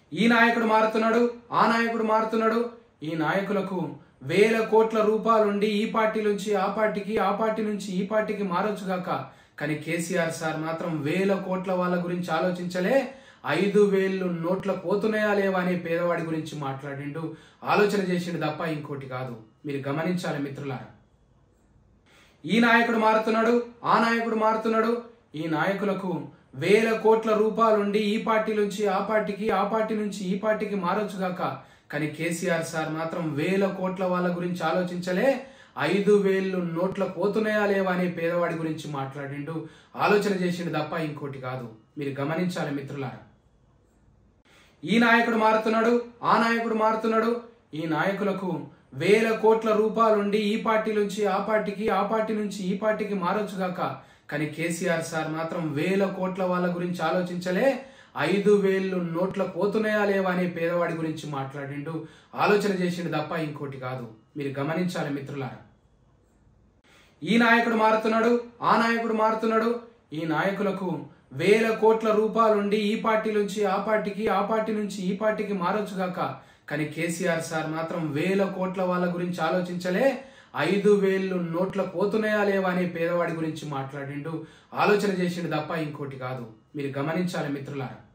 ఈ నాయకుడు మారుతున్నాడు ఆ నాయకుడు మారుతున్నాడు ఈ నాయకులకు వేల కోట్ల రూపాయలుండి ఈ పార్టీ నుంచి ఆ పార్టీకి ఆ పార్టీ నుంచి ఈ పార్టీకి మారొచ్చుగాక కానీ కేసీఆర్ సార్ మాత్రం వేల కోట్ల వాళ్ళ గురించి ఆలోచించలే ఐదు వేలు నోట్ల పోతున్నాయా లేవా అనే పేదవాడి గురించి మాట్లాడిండు ఆలోచన చేసిండు తప్ప ఇంకోటి కాదు మీరు గమనించాలి మిత్రులారా ఈ నాయకుడు మారుతున్నాడు ఆ నాయకుడు మారుతున్నాడు ఈ నాయకులకు వేల కోట్ల రూపాయలుండి ఈ పార్టీ నుంచి ఆ పార్టీకి ఆ పార్టీ నుంచి ఈ పార్టీకి మారొచ్చుగాక కానీ కేసీఆర్ సార్ మాత్రం వేల కోట్ల వాళ్ళ గురించి ఆలోచించలే ఐదు వేలు నోట్ల పోతున్నాయా లేవా అనే పేదవాడి గురించి మాట్లాడిండు ఆలోచన చేసిండు తప్ప ఇంకోటి కాదు మీరు గమనించాలి మిత్రులారా ఈ నాయకుడు మారుతున్నాడు ఆ నాయకుడు మారుతున్నాడు ఈ నాయకులకు వేల కోట్ల రూపాయలుండి ఈ పార్టీ నుంచి ఆ పార్టీకి ఆ పార్టీ నుంచి ఈ పార్టీకి మారొచ్చుగాక కానీ కేసీఆర్ సార్ మాత్రం వేల కోట్ల వాళ్ళ గురించి ఆలోచించలే ఐదు వేలు నోట్ల పోతున్నాయా లేవా అనే పేదవాడి గురించి మాట్లాడిండు ఆలోచన చేసిండు తప్ప ఇంకోటి కాదు మీరు గమనించాలి మిత్రులారా ఈ నాయకుడు మారుతున్నాడు ఆ నాయకుడు మారుతున్నాడు ఈ నాయకులకు వేల కోట్ల రూపాయలుండి ఈ పార్టీ నుంచి ఆ పార్టీకి ఆ పార్టీ నుంచి ఈ పార్టీకి మారొచ్చుగాక కానీ కేసీఆర్ సార్ మాత్రం వేల కోట్ల వాళ్ళ గురించి ఆలోచించలే ఐదు వేలు నోట్ల పోతున్నాయా లేవా అనే పేదవాడి గురించి మాట్లాడిండు ఆలోచన చేసిండు తప్ప ఇంకోటి కాదు మీరు గమనించాలి మిత్రులారా